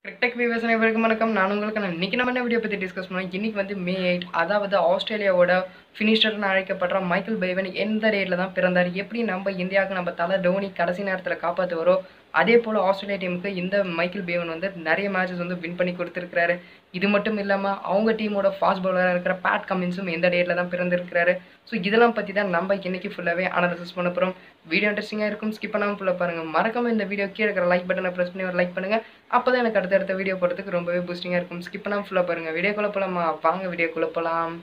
கிரிக்டெக் viewers அனைவருக்கும் வணக்கம் நான் உங்களுக்கு நான் இன்னைக்கு நம்ம என்ன வீடியோ பற்றி டிஸ்கஸ் பண்ணோம் இன்னைக்கு வந்து மே எயிட் அதாவது ஆஸ்திரேலியாவோட ஃபினிஷர்னு அழைக்கப்படுற மைக்கேல் பைவன் எந்த டேட்டில் தான் பிறந்தார் எப்படி நம்ம இந்தியாவுக்கு நம்ம தலை டோனி கடைசி நேரத்தில் காப்பாற்றுவரோ அதே போல் ஆஸ்திரேலியா டீமுக்கு இந்த மைக்கேல் பேவன் வந்து நிறைய மேட்சஸ் வந்து வின் பண்ணி கொடுத்துருக்காரு இது மட்டும் இல்லாமல் அவங்க டீமோட ஃபாஸ்ட் பவுலராக இருக்கிற பேட் கமின்ஸும் எந்த டேட்டில் தான் பிறந்திருக்கிறாரு ஸோ இதெல்லாம் பற்றி தான் நம்ம இன்னைக்கு ஃபுல்லாகவே அனாலிசிஸ் பண்ண போகிறோம் வீடியோ இன்ட்ரெஸ்டிங்காக இருக்கும் ஸ்கிப் பண்ணாமல் ஃபுல்லாக பாருங்கள் மறக்காம இந்த வீடியோ கீழே இருக்கிற லைக் பட்டனை ப்ரெஸ் பண்ணி ஒரு லைக் பண்ணுங்கள் அப்போ தான் எனக்கு அடுத்தடுத்த வீடியோ போடுறதுக்கு ரொம்பவே பூஸ்டிங்காக இருக்கும் ஸ்கிப் பண்ணாமல் ஃபுல்லாக பாருங்கள் வீடியோக்குள்ளே போகலாமா வாங்க வீடியோக்குள்ளே போகலாம்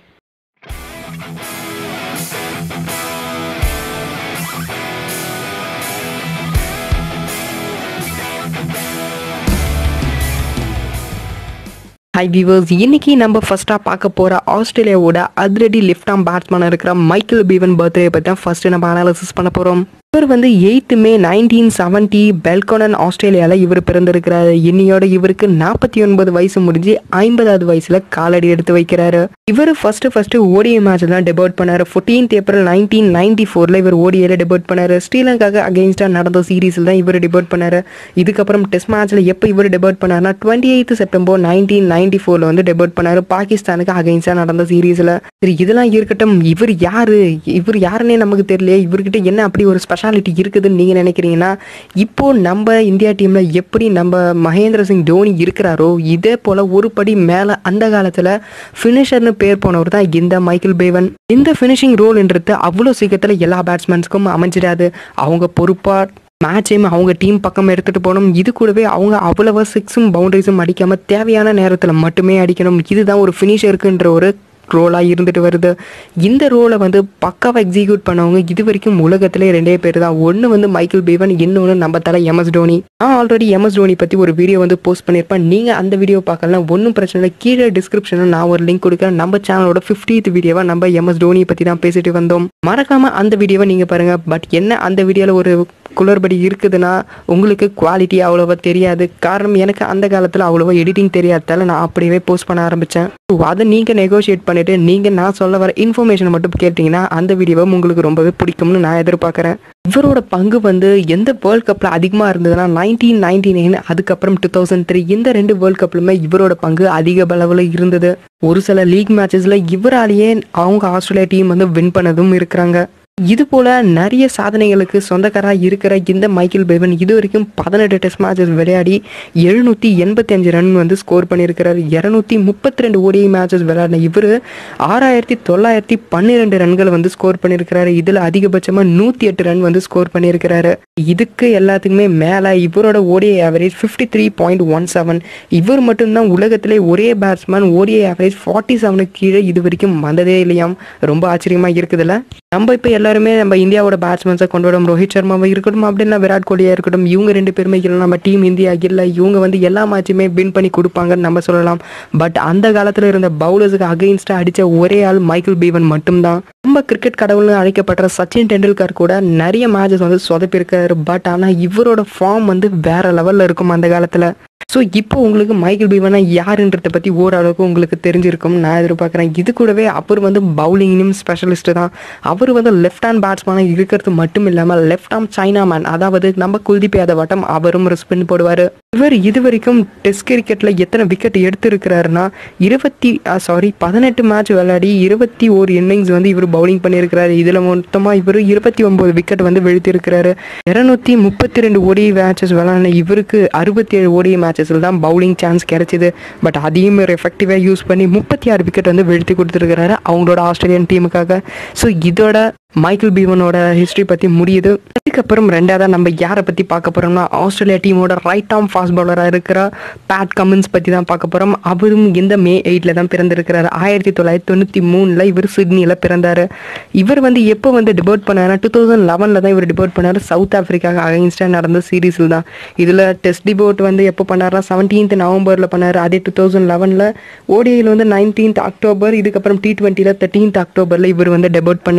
ஹை வியூவர்ஸ் இன்னைக்கு நம்ம ஃபர்ஸ்ட்டாக பார்க்க போகிற ஆஸ்திரேலியாவோட அதிரடி லெஃப்ட் ஆம் பேட்ஸ்மேனாக இருக்கிற மைக்கேல் பீவன் பர்த்டே பற்றி தான் ஃபர்ஸ்ட்டு நம்ம அனாலிசிஸ் பண்ண போகிறோம் இவர் வந்து eighth May nineteen seventy Belconnen ஆஸ்திரேலியாவில் இவர் பிறந்திருக்கிறாரு இன்னையோட இவருக்கு நாற்பத்தி ஒன்பது வயசு முடிஞ்சு ஐம்பதாவது வயசில் காலடி எடுத்து வைக்கிறாரு இவர் ஃபர்ஸ்ட் ஃபர்ஸ்ட் ஓடிஐ மேட்ச் தான் டெபியூட் பண்ணாரு ஃபோர்டீன்த் ஏப்ரல் நைன்டீன் நைன்டி ஃபோரில் இவர் ஓடிஐல டெபியூட் பண்ணாரு ஸ்ரீலங்காக்கு அகெயின்ஸ்டாக நடந்த சீரீஸில் தான் இவர் டெபியூட் பண்ணாரு இதுக்கப்புறம் டெஸ்ட் மேட்ச்சில் எப்போ இவர் டெபியூட் பண்ணாருன்னா twenty eighth September nineteen ninety ஃபோரில் வந்து டெபியூட் பண்ணாரு பாகிஸ்தானுக்கு அகெயின்ஸ்டாக நடந்த சீரீஸில் சரி இதெல்லாம் இருக்கட்டும் இவர் யாரு இவர் யாருன்னே நமக்கு தெரியல இவர்கிட்ட என்ன அப்படி ஒரு ஸ்பெஷாலிட்டி இருக்குதுன்னு நீங்கள் நினைக்கிறீங்கன்னா இப்போ நம்ம இந்தியா டீமில் எப்படி நம்ம மகேந்திர சிங் தோனி இருக்கிறாரோ இதே போல் ஒரு படி மேலே அந்த காலத்தில் ஃபினிஷர்னு பேர் போனவர் தான் இந்த மைக்கேல் பேவன் இந்த ஃபினிஷிங் ரோல்ன்றது அவ்வளோ சீக்கிரத்தில் எல்லா பேட்ஸ்மேன்ஸ்க்கும் அமைஞ்சிடாது அவங்க பொறுப்பாக மேட்சையும் அவங்க டீம் பக்கம் எடுத்துகிட்டு போகணும் இது கூடவே அவங்க அவ்வளவா சிக்ஸும் பவுண்டரிஸும் அடிக்காமல் தேவையான நேரத்தில் மட்டுமே அடிக்கணும் இதுதான் ஒரு ஃபினிஷருக்குன்ற ஒரு ரோலாக இருந்துட்டு வருது இந்த ரோலை வந்து பக்காவாக எக்ஸிக்யூட் பண்ணவங்க இது வரைக்கும் உலகத்திலே ரெண்டே பேர் தான் ஒன்று வந்து மைக்கேல் பீவன் இன்னொன்று நம்ம தலை எம்எஸ் டோனி நான் ஆல்ரெடி எம்எஸ் டோனி பற்றி ஒரு வீடியோ வந்து போஸ்ட் பண்ணியிருப்பேன் நீங்கள் அந்த வீடியோ பார்க்கலாம் ஒன்றும் பிரச்சனை இல்லை கீழே டிஸ்கிரிப்ஷனில் நான் ஒரு லிங்க் கொடுக்குறேன் நம்ம சேனலோட ஃபிஃப்டீத் வீடியோவை நம்ம எம்எஸ் டோனி பற்றி தான் பேசிட்டு வந்தோம் மறக்காமல் அந்த வீடியோவை நீங்கள் பாருங்கள் பட் என்ன அந்த வீடியோவில் ஒரு குளறுபடி இருக்குதுன்னா உங்களுக்கு குவாலிட்டி அவ்வளோவா தெரியாது காரணம் எனக்கு அந்த காலத்தில் அவ்வளோவா எடிட்டிங் தெரியாததால நான் அப்படியே போஸ்ட் பண்ண ஆரம்பித்தேன் ஸோ அதை நீங்கள் நெகோஷியேட் பண்ணிவிட்டு நீங்கள் நான் சொல்ல வர இன்ஃபர்மேஷன் மட்டும் கேட்டிங்கன்னா அந்த வீடியோவை உங்களுக்கு ரொம்பவே பிடிக்கும்னு நான் எதிர்பார்க்குறேன் இவரோட பங்கு வந்து எந்த வேர்ல்ட் கப்பில் அதிகமாக இருந்ததுன்னா நைன்டீன் நைன்டி நைன் அதுக்கப்புறம் டூ தௌசண்ட் த்ரீ இந்த ரெண்டு வேர்ல்ட் கப்லுமே இவரோட பங்கு அதிக அளவில் இருந்தது ஒரு சில லீக் மேட்சஸில் இவராலேயே அவங்க ஆஸ்திரேலியா டீம் வந்து வின் பண்ணதும் இருக்கிறாங்க இது போல நிறைய சாதனைகளுக்கு சொந்தக்காராக இருக்கிற இந்த மைக்கேல் பேவன் இது வரைக்கும் பதினெட்டு டெஸ்ட் மேட்சஸ் விளையாடி எழுநூற்றி எண்பத்தி அஞ்சு ரன் வந்து ஸ்கோர் பண்ணியிருக்கிறார் இரநூத்தி முப்பத்தி ரெண்டு ஓடிஐ மேட்சஸ் விளையாடின இவர் ஆறாயிரத்தி தொள்ளாயிரத்தி பன்னிரெண்டு ரன்கள் வந்து ஸ்கோர் பண்ணியிருக்கிறாரு இதில் அதிகபட்சமாக நூற்றி எட்டு ரன் வந்து ஸ்கோர் பண்ணியிருக்கிறாரு இதுக்கு எல்லாத்துக்குமே மேலே இவரோட ODI average fifty three point one seven இவர் மட்டும்தான் உலகத்திலே ஒரே பேட்ஸ்மேன் ஓடிஐ ஆவரேஜ் ஃபார்ட்டி செவனுக்கு கீழே இது வரைக்கும் வந்ததே இல்லையாம் ரொம்ப ஆச்சரியமாக இருக்குதுல்ல நம்ம இப்போ எல்லாருமே நம்ம இந்தியாவோட பேட்ஸ்மேன்ஸை கொண்டு வரோம் ரோஹித் சர்மாவை இருக்கட்டும் அப்படின்னா விராட் கோலியாக இருக்கட்டும் இவங்க ரெண்டு பேருமே இல்லை நம்ம டீம் இந்தியா இல்லை இவங்க வந்து எல்லா மேட்சுமே வின் பண்ணி கொடுப்பாங்கன்னு நம்ம சொல்லலாம் பட் அந்த காலத்தில் இருந்த பவுலர்ஸுக்கு அகெயின்ஸ்டாக அடித்த ஒரே ஆள் மைக்கேல் பீவன் மட்டும்தான் நம்ம கிரிக்கெட் கடவுள்னு அழைக்கப்படுற சச்சின் டெண்டுல்கர் கூட நிறைய மேட்சஸ் வந்து சொதப்பிருக்காரு பட் ஆனால் இவரோட ஃபார்ம் வந்து வேற லெவலில் இருக்கும் அந்த காலத்தில் ஸோ இப்போ உங்களுக்கு மைக்கேல் பீவனா யாருன்றதை பற்றி ஓரளவுக்கு உங்களுக்கு தெரிஞ்சிருக்கும் நான் எதிர்பார்க்குறேன் இது கூடவே அவர் வந்து பவுலிங்லையும் ஸ்பெஷலிஸ்ட் தான் அவர் வந்து லெஃப்ட் ஹேண்ட் பேட்ஸ்மேனாக இருக்கிறது மட்டும் இல்லாமல் லெஃப்ட் ஆம் சைனா மேன் அதாவது நம்ம குல்தீப் யாதவ் ஆட்டம் அவரும் ஒரு ஸ்பின் போடுவார் இவர் இது வரைக்கும் டெஸ்ட் கிரிக்கெட்டில் எத்தனை விக்கெட் எடுத்திருக்கிறாருன்னா இருபத்தி சாரி பதினெட்டு மேட்ச் விளையாடி இருபத்தி ஒரு இன்னிங்ஸ் வந்து இவர் பவுலிங் பண்ணியிருக்கிறாரு இதில் மொத்தமாக இவர் இருபத்தி ஒம்பது விக்கெட் வந்து வீழ்த்திருக்கிறாரு இரநூத்தி முப்பத்தி ரெண்டு ஓடி மேட்சஸ் விளையாடின இவருக்கு அறுபத்தி ஏழு ஓடி மேட்சஸில் தான் பவுலிங் சான்ஸ் கிடைச்சிது பட் அதையும் இவர் எஃபெக்டிவாக யூஸ் பண்ணி முப்பத்தி ஆறு விக்கெட் வந்து வீழ்த்தி கொடுத்துருக்கிறாரு அவங்களோட ஆஸ்திரேலியன் டீமுக்காக ஸோ இதோட மைக்கேல் பீவனோட ஹிஸ்ட்ரி பற்றி முடியுது அதுக்கப்புறம் ரெண்டாவதாக நம்ம யாரை பற்றி பார்க்க போகிறோம்னா ஆஸ்திரேலியா டீமோட ரைட் ஆர்ம் ஃபாஸ்ட் பவுலராக இருக்கிற பேட் கமின்ஸ் பற்றி தான் பார்க்க போகிறோம் அவரும் இந்த மே எயிட்டில் தான் பிறந்திருக்கிறார் ஆயிரத்தி தொள்ளாயிரத்தி தொண்ணூற்றி மூணில் இவர் சிட்னியில் பிறந்தார் இவர் வந்து எப்போ வந்து டிபோட் பண்ணார்னா டூ தௌசண்ட் லெவனில் தான் இவர் டிபோட் பண்ணார் சவுத் ஆஃப்ரிக்காவுக்கு அகைன்ஸ்டாக நடந்த சீரீஸில் தான் இதில் டெஸ்ட் டிபோட் வந்து எப்போ பண்ணார்னா செவன்டீன்த் நவம்பரில் பண்ணார் அதே டூ தௌசண்ட் லெவனில் ஓடிஐயில் வந்து நைன்டீன்த் அக்டோபர் இதுக்கப்புறம் டி டுவெண்ட்டியில் தேர்ட்டீன்த் அக்டோபரில் இவர் வந்து டெபோட் பண்ணார்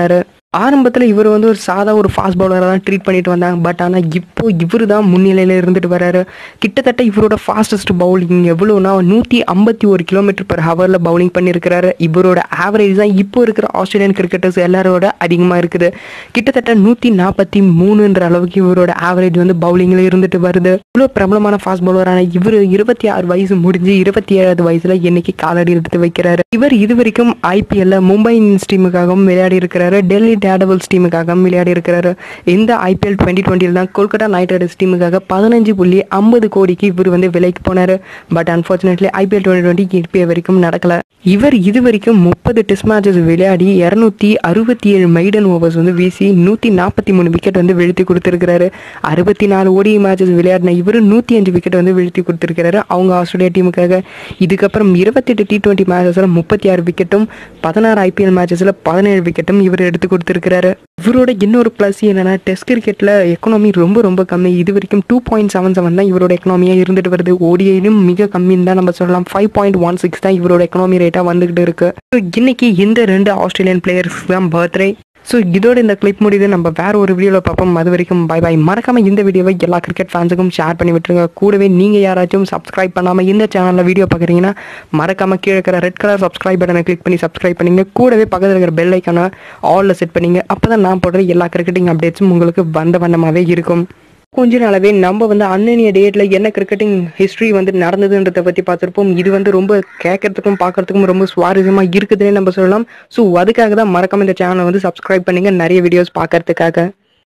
ஆரம்பத்தில் இவர் வந்து ஒரு சாதா ஒரு ஃபாஸ்ட் பவுலராக தான் ட்ரீட் பண்ணிட்டு வந்தாங்க பட் ஆனால் இப்போ இவர் தான் முன்னிலையில் இருந்துட்டு வராரு கிட்டத்தட்ட இவரோட ஃபாஸ்டஸ்ட் பவுலிங் எவ்வளோனா நூற்றி ஐம்பத்தி ஒரு கிலோமீட்டர் பர் ஹவரில் பவுலிங் பண்ணியிருக்கிறாரு இவரோட ஆவரேஜ் தான் இப்போ இருக்கிற ஆஸ்திரேலியன் கிரிக்கெட்டர்ஸ் எல்லாரோட அதிகமாக இருக்குது கிட்டத்தட்ட நூற்றி நாற்பத்தி மூணுன்ற அளவுக்கு இவரோட ஆவரேஜ் வந்து பவுலிங்கில் இருந்துட்டு வருது இவ்வளோ பிரபலமான ஃபாஸ்ட் பவுலரான இவர் இருபத்தி ஆறு வயசு முடிஞ்சு இருபத்தி ஏழாவது வயசுல இன்னைக்கு காலடி எடுத்து வைக்கிறாரு இவர் இதுவரைக்கும் ஐபிஎல்ல மும்பை இந்தியன்ஸ் டீமுக்காகவும் விளையாடி இருக்கிறாரு டெல்லி டேடபிள்ஸ் டீமுக்காகவும் விளையாடி இருக்கிறாரு இந்த ஐபிஎல் டுவெண்ட்டி டுவெண்ட்டியில் தான் கொல்கத்தா நைட் ரைடர்ஸ் டீமுக்காக பதினஞ்சு புள்ளி ஐம்பது கோடிக்கு இவர் வந்து விலைக்கு போனாரு but unfortunately IPL twenty twenty இப்போ வரைக்கும் நடக்கல இவர் இது வரைக்கும் முப்பது டெஸ்ட் மேட்சஸ் விளையாடி இரநூத்தி அறுபத்தி ஏழு மைடன் ஓவர்ஸ் வந்து வீசி நூற்றி நாற்பத்தி மூணு விக்கெட் வந்து வீழ்த்தி கொடுத்துருக்கிறாரு அறுபத்தி நாலு ஓடி மேட்சஸ் விளையாடின இவர் நூற்றி அஞ்சு விக்கெட் வந்து வீழ்த்தி கொடுத்துருக்கிறாரு அவங்க ஆஸ்திரேலியா டீமுக்காக இதுக்கப்புறம் இருபத்தெட்டு டி டுவெண்ட்டி மேட்சஸில் முப்பத்தி ஆறு விக்கெட்டும் பதினாறு ஐபிஎல் மேட்சஸில் பதினேழு விக்கெட்டும் இவர் எடுத்து கொடுத்துருக்கிறாரு இவரோட இன்னொரு ப்ளஸ் என்னன்னா டெஸ்ட் கிரிக்கெட்டில் எக்கனாமி ரொம்ப ரொம்ப கம்மி இது வரைக்கும் டூ பாயிண்ட் செவன் செவன் தான் இவரோட எக்கனாமியாக இருந்துட்டு வருது ஓடிஐலும் மிக கம்மின்னு தான் நம்ம சொல்லலாம் ஃபைவ் பாயிண்ட் ஒன் சிக்ஸ் தான் இவரோட எக்கனாமி ரேட்டாக வந்துகிட்டு இருக்கு ஸோ இன்னைக்கு இந்த ரெண்டு ஆஸ்திரேலியன் பிளேயர்ஸ் தான் பர்த்டே ஸோ இதோட இந்த கிளிப் முடியுது நம்ம வேற ஒரு வீடியோவில் பார்ப்போம் அது வரைக்கும் பை பை மறக்காம இந்த வீடியோவை எல்லா கிரிக்கெட் ஃபேன்ஸுக்கும் ஷேர் பண்ணி விட்டுருங்க கூடவே நீங்கள் யாராச்சும் சப்ஸ்கிரைப் பண்ணாமல் இந்த சேனலில் வீடியோ பார்க்குறீங்கன்னா மறக்காம கீழே இருக்கிற ரெட் கலர் சப்ஸ்கிரைப் பட்டனை கிளிக் பண்ணி சப்ஸ்கிரைப் பண்ணிங்க கூடவே பக்கத்தில் இருக்கிற பெல் ஐக்கான ஆலில் செட் பண்ணிங்க அப்போ தான் நான் போடுற எல்லா கிரிக்கெட்டிங் அப்டேட்ஸும் உங்களுக்கு வந்த வண்ணமாகவே இருக்கும் கொஞ்ச நாளாவே நம்ம வந்து அன்னனிய டேட்ல என்ன கிரிக்கெட்டிங் ஹிஸ்ட்ரி வந்து நடந்ததுன்றதை பத்தி பார்த்துருப்போம் இது வந்து ரொம்ப கேட்கறதுக்கும் பார்க்கறதுக்கும் ரொம்ப சுவாரஸ்யமா இருக்குதுன்னே நம்ம சொல்லலாம் ஸோ அதுக்காக தான் மறக்காம இந்த சேனலை வந்து சப்ஸ்கிரைப் பண்ணுங்க நிறைய வீடியோஸ் பார்க்கறதுக்காக